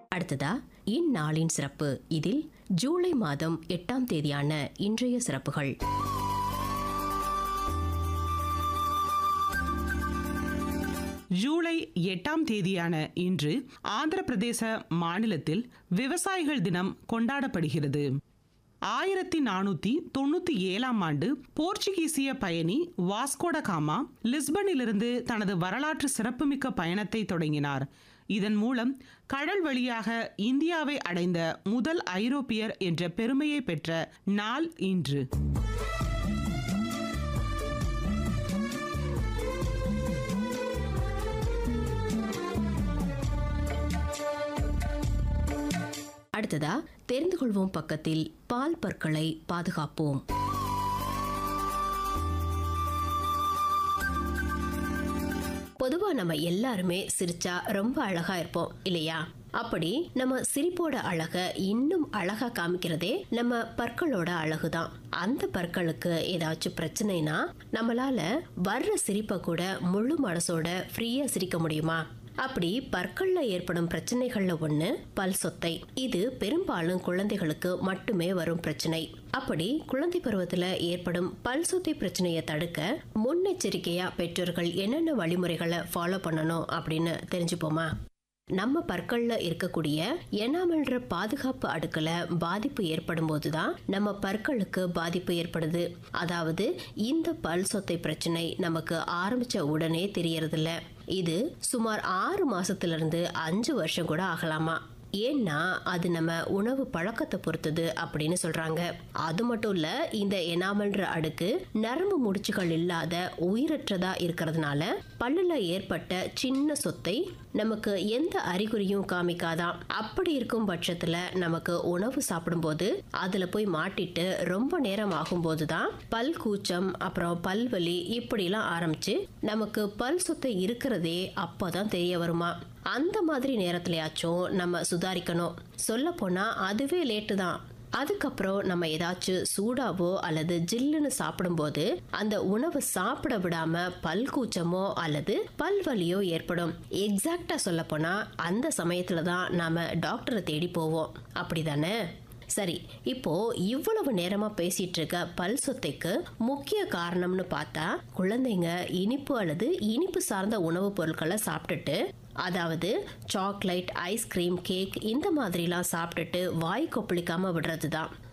அடுத்ததா இந்நாளின் சிறப்பு இதில் ஜூலை மாதம் எட்டாம் தேதியான இன்றைய சிறப்புகள் ஜூலை எட்டாம் தேதியான இன்று ஆந்திர பிரதேச மாநிலத்தில் விவசாயிகள் தினம் கொண்டாடப்படுகிறது ஆயிரத்தி நானூத்தி தொண்ணூத்தி ஏழாம் ஆண்டு போர்ச்சுகீசிய பயணி வாஸ்கோட காமா லிஸ்பனிலிருந்து தனது வரலாற்று சிறப்புமிக்க பயணத்தை தொடங்கினார் இதன் மூலம் கடல் வழியாக இந்தியாவை அடைந்த முதல் ஐரோப்பியர் என்ற பெருமையை பெற்ற நாள் இன்று அடுத்ததா தெரிந்து கொள்வோம் பக்கத்தில் பால் பற்களை பாதுகாப்போம் பொதுவா நம்ம எல்லாருமே சிரிச்சா ரொம்ப அழகா இருப்போம் இல்லையா அப்படி நம்ம சிரிப்போட அழக இன்னும் அழகா காமிக்கிறதே நம்ம பற்களோட அழகுதான் அந்த பற்களுக்கு ஏதாச்சும் பிரச்சனைனா நம்மளால வர்ற சிரிப்பை கூட முழு மனசோட ஃப்ரீயா சிரிக்க முடியுமா அப்படி பற்கள்ல ஏற்படும் பிரச்சனைகள்ல ஒண்ணு பல் சொத்தை இது பெரும்பாலும் குழந்தைகளுக்கு மட்டுமே வரும் பிரச்சனை அப்படி குழந்தை பருவத்துல ஏற்படும் பல் சொத்தை பிரச்சனையை தடுக்க முன்னெச்சரிக்கையா பெற்றோர்கள் என்னென்ன வழிமுறைகளை ஃபாலோ பண்ணணும் அப்படின்னு தெரிஞ்சுப்போமா நம்ம பற்கள்ல இருக்கக்கூடிய எனாமல்ற பாதுகாப்பு அடுக்குல பாதிப்பு ஏற்படும் போதுதான் நம்ம பற்களுக்கு பாதிப்பு ஏற்படுது அதாவது இந்த பல் சொத்தை பிரச்சனை நமக்கு ஆரம்பிச்ச உடனே தெரியறதில்ல இது சுமார் ஆறு மாசத்துல இருந்து அஞ்சு வருஷம் கூட ஆகலாமா ஏன்னா அது நம்ம உணவு பழக்கத்தை பொறுத்தது அப்படின்னு சொல்றாங்க அது மட்டும் இல்ல இந்த எனாமல்ன்ற அடுக்கு நரம்பு முடிச்சுகள் இல்லாத உயிரற்றதா இருக்கிறதுனால பல்லுல ஏற்பட்ட சின்ன சொத்தை நமக்கு எந்த அறிகுறியும் காமிக்காதாம் அப்படி இருக்கும் பட்சத்துல நமக்கு உணவு சாப்பிடும்போது அதுல போய் மாட்டிட்டு ரொம்ப நேரம் ஆகும்போது தான் பல் கூச்சம் அப்புறம் பல்வலி இப்படிலாம் ஆரம்பிச்சு நமக்கு பல் சொத்தை இருக்கிறதே அப்போதான் தெரிய வருமா அந்த மாதிரி நேரத்துலயாச்சும் நம்ம சுதாரிக்கணும் சொல்ல போனா அதுவே லேட்டு தான் அதுக்கப்புறம் நம்ம ஏதாச்சும் சூடாவோ அல்லது ஜில்லுன்னு சாப்பிடும்போது அந்த உணவு சாப்பிட விடாம பல் கூச்சமோ அல்லது பல்வலியோ ஏற்படும் எக்ஸாக்டா சொல்ல போனா அந்த சமயத்துல தான் நாம டாக்டரை தேடி போவோம் அப்படிதானே சரி இப்போ இவ்வளவு நேரமா பேசிட்டு இருக்க பல் சொத்தைக்கு முக்கிய காரணம்னு பார்த்தா குழந்தைங்க இனிப்பு அல்லது இனிப்பு சார்ந்த உணவுப் பொருட்களை சாப்பிட்டுட்டு அதாவது சாக்லேட் ஐஸ்கிரீம் கேக் இந்த மாதிரிலாம் சாப்பிட்டுட்டு வாய் கொப்பளிக்காம விடுறது தான்